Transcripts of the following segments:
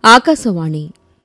ఆకాశవాణి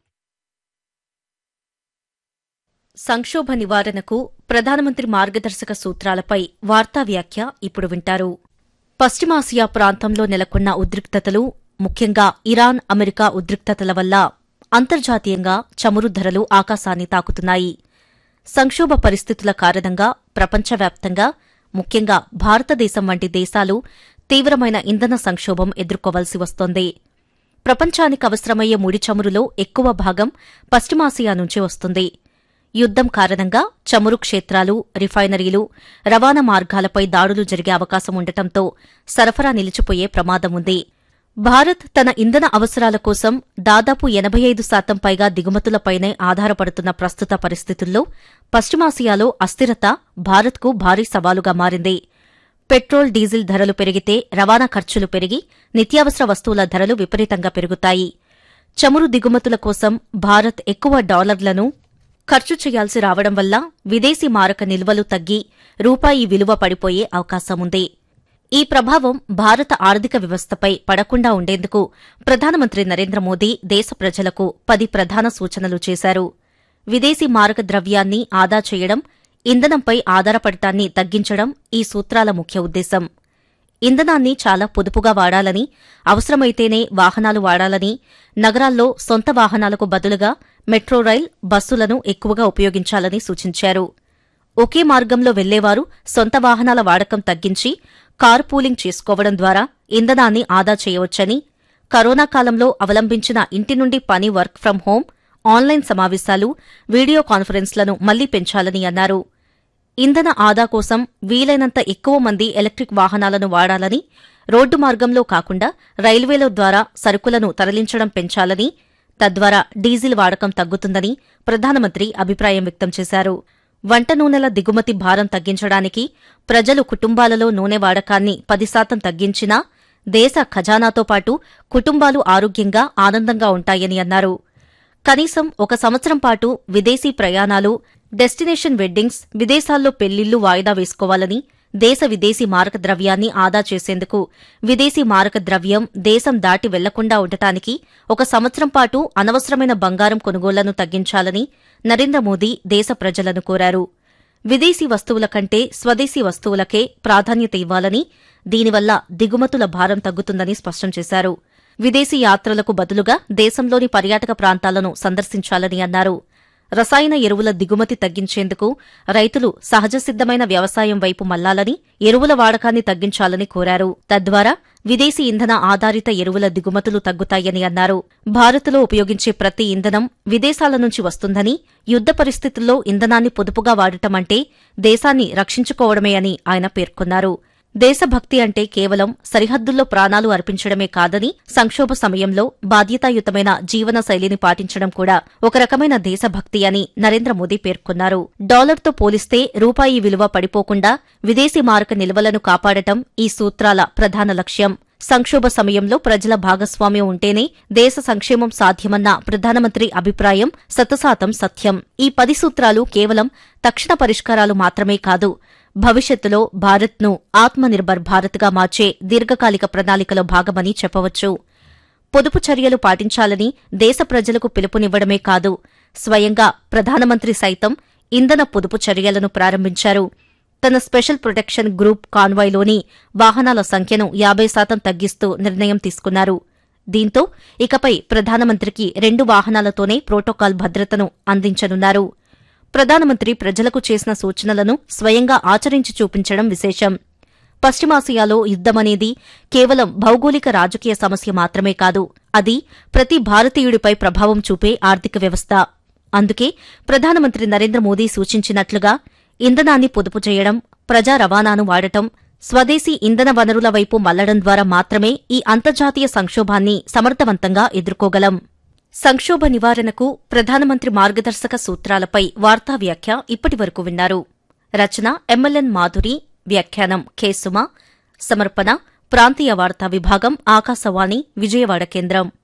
సంక్షోభ నివారణకు ప్రధానమంత్రి మార్గదర్శక సూత్రాలపై వార్తా వ్యాఖ్య ఇప్పుడు వింటారు పశ్చిమాసియా ప్రాంతంలో నెలకొన్న ఉద్రిక్తతలు ముఖ్యంగా ఇరాన్ అమెరికా ఉద్రిక్తతల వల్ల అంతర్జాతీయంగా చమురు ధరలు ఆకాశాన్ని తాకుతున్నాయి సంక్షోభ పరిస్థితుల కారణంగా ప్రపంచవ్యాప్తంగా ముఖ్యంగా భారతదేశం వంటి దేశాలు తీవ్రమైన ఇంధన సంక్షోభం ఎదుర్కోవలసి వస్తోంది ప్రపంచానికి అవసరమయ్యే ముడి చమురులో ఎక్కువ భాగం పశ్చిమాసియా నుంచి వస్తుంది యుద్దం కారణంగా చమురు క్షేత్రాలు రిఫైనరీలు రవాణా మార్గాలపై దాడులు జరిగే అవకాశం ఉండటంతో సరఫరా నిలిచిపోయే ప్రమాదం ఉంది భారత్ తన ఇంధన అవసరాల కోసం దాదాపు ఎనబై ఐదు శాతం పైగా దిగుమతులపైనే ఆధారపడుతున్న ప్రస్తుత పరిస్థితుల్లో పశ్చిమాసియాలో అస్థిరత భారత్కు భారీ సవాలుగా మారింది పెట్రోల్ డీజిల్ ధరలు పెరిగితే రవాణా ఖర్చులు పెరిగి నిత్యావసర వస్తువుల ధరలు విపరీతంగా పెరుగుతాయి చమురు దిగుమతుల కోసం భారత్ ఎక్కువ డాలర్లను ఖర్చు చేయాల్సి రావడం వల్ల విదేశీ మారక నిల్వలు తగ్గి రూపాయి విలువ పడిపోయే అవకాశముంది ఈ ప్రభావం భారత ఆర్థిక వ్యవస్థపై పడకుండా ఉండేందుకు ప్రధానమంత్రి నరేంద్ర మోదీ దేశ ప్రజలకు పది ప్రధాన సూచనలు చేశారు విదేశీ మారక ద్రవ్యాన్ని ఆదా చేయడం ఇంధనంపై ఆధారపడటాన్ని తగ్గించడం ఈ సూత్రాల ముఖ్య ఉద్దేశం ఇంధనాన్ని చాలా పొదుపుగా వాడాలని అవసరమైతేనే వాహనాలు వాడాలని నగరాల్లో సొంత వాహనాలకు బదులుగా మెట్రో రైల్ బస్సులను ఎక్కువగా ఉపయోగించాలని సూచించారు ఒకే మార్గంలో వెళ్లేవారు సొంత వాహనాల వాడకం తగ్గించి కార్ పూలింగ్ చేసుకోవడం ద్వారా ఇంధనాన్ని ఆదా చేయవచ్చని కరోనా కాలంలో అవలంబించిన ఇంటి నుండి పని వర్క్ ఫ్రం హోం ఆన్లైన్ సమావేశాలు వీడియో కాన్ఫరెన్స్లను మళ్లీ పెంచాలని అన్నారు ఇంధన ఆదా కోసం వీలైనంత ఎక్కువ మంది ఎలక్ట్రిక్ వాహనాలను వాడాలని రోడ్డు మార్గంలో కాకుండా రైల్వేల ద్వారా సరుకులను తరలించడం పెంచాలని తద్వారా డీజిల్ వాడకం తగ్గుతుందని ప్రధానమంత్రి అభిప్రాయం వ్యక్తం చేశారు వంట నూనెల దిగుమతి భారం తగ్గించడానికి ప్రజలు కుటుంబాలలో నూనె వాడకాన్ని పది శాతం తగ్గించినా దేశ ఖజానాతో పాటు కుటుంబాలు ఆరోగ్యంగా ఆనందంగా ఉంటాయని అన్నారు కనీసం ఒక సంవత్సరం పాటు విదేశీ ప్రయాణాలు డెస్టినేషన్ వెడ్డింగ్స్ విదేశాల్లో పెళ్లిళ్లు వాయిదా వేసుకోవాలని దేశ విదేశీ మారక ద్రవ్యాన్ని ఆదా చేసేందుకు విదేశీ మారక ద్రవ్యం దేశం దాటి వెళ్లకుండా ఉండటానికి ఒక సంవత్సరం పాటు అనవసరమైన బంగారం కొనుగోళ్లను తగ్గించాలని నరేంద్ర మోదీ దేశ ప్రజలను కోరారు విదేశీ వస్తువుల కంటే స్వదేశీ వస్తువులకే ప్రాధాన్యత ఇవ్వాలని దీనివల్ల దిగుమతుల భారం తగ్గుతుందని స్పష్టం చేశారు విదేశీ యాత్రలకు బదులుగా దేశంలోని పర్యాటక ప్రాంతాలను సందర్శించాలని అన్నారు రసాయన ఎరువుల దిగుమతి తగ్గించేందుకు రైతులు సహజ సిద్దమైన వ్యవసాయం వైపు మళ్లాలని ఎరువుల వాడకాన్ని తగ్గించాలని కోరారు తద్వారా విదేశీ ఇంధన ఆధారిత ఎరువుల దిగుమతులు తగ్గుతాయని అన్నారు భారత్లో ఉపయోగించే ప్రతి ఇంధనం విదేశాల నుంచి వస్తుందని యుద్ద పరిస్థితుల్లో ఇంధనాన్ని పొదుపుగా వాడటమంటే దేశాన్ని రక్షించుకోవడమే అని ఆయన పేర్కొన్నారు దేశభక్తి అంటే కేవలం సరిహద్దుల్లో ప్రాణాలు అర్పించడమే కాదని సంక్షోభ సమయంలో బాధ్యతాయుతమైన జీవన శైలిని పాటించడం కూడా ఒక రకమైన దేశభక్తి అని నరేంద్ర మోదీ పేర్కొన్నారు డాలర్తో పోలిస్తే రూపాయి విలువ పడిపోకుండా విదేశీ మారక నిల్వలను కాపాడటం ఈ సూత్రాల ప్రధాన లక్ష్యం సంక్షోభ సమయంలో ప్రజల భాగస్వామ్యం ఉంటేనే దేశ సంక్షేమం సాధ్యమన్న ప్రధానమంత్రి అభిప్రాయం శతశాతం సత్యం ఈ పది సూత్రాలు కేవలం తక్షణ పరిష్కారాలు మాత్రమే కాదు భవిష్యత్తులో భారత్ను ఆత్మనిర్భర్ భారత్గా మార్చే దీర్ఘకాలిక ప్రణాళికలో భాగమని చెప్పవచ్చు పొదుపు చర్యలు పాటించాలని దేశ ప్రజలకు పిలుపునివ్వడమే కాదు స్వయంగా ప్రధానమంత్రి సైతం ఇంధన పొదుపు చర్యలను ప్రారంభించారు తన స్పెషల్ ప్రొటెక్షన్ గ్రూప్ కాన్వాయ్లోని వాహనాల సంఖ్యను యాబై శాతం తగ్గిస్తూ నిర్ణయం తీసుకున్నారు దీంతో ఇకపై ప్రధానమంత్రికి రెండు వాహనాలతోనే ప్రోటోకాల్ భద్రతను అందించనున్నారు ప్రధానమంత్రి ప్రజలకు చేసిన సూచనలను స్వయంగా ఆచరించి చూపించడం విశేషం పశ్చిమాసియాలో యుద్దమనేది కేవలం భౌగోళిక రాజకీయ సమస్య మాత్రమే కాదు అది ప్రతి భారతీయుడిపై ప్రభావం చూపే ఆర్థిక వ్యవస్థ అందుకే ప్రధానమంత్రి నరేంద్ర మోదీ సూచించినట్లుగా ఇంధనాన్ని పొదుపు చేయడం ప్రజా రవాణాను వాడటం స్వదేశీ ఇంధన వనరుల వైపు మళ్లడం ద్వారా మాత్రమే ఈ అంతర్జాతీయ సంక్షోభాన్ని సమర్థవంతంగా ఎదుర్కోగలం సంక్షోభ నివారణకు ప్రధానమంత్రి మార్గదర్శక సూత్రాలపై వార్తా వ్యాఖ్య ఇప్పటివరకు విన్నారు రచన ఎమ్మెల్యన్ మాధురి వ్యాఖ్యానం కె సుమ సమర్పణ ప్రాంతీయ వార్తా విభాగం ఆకాశవాణి విజయవాడ కేంద్రం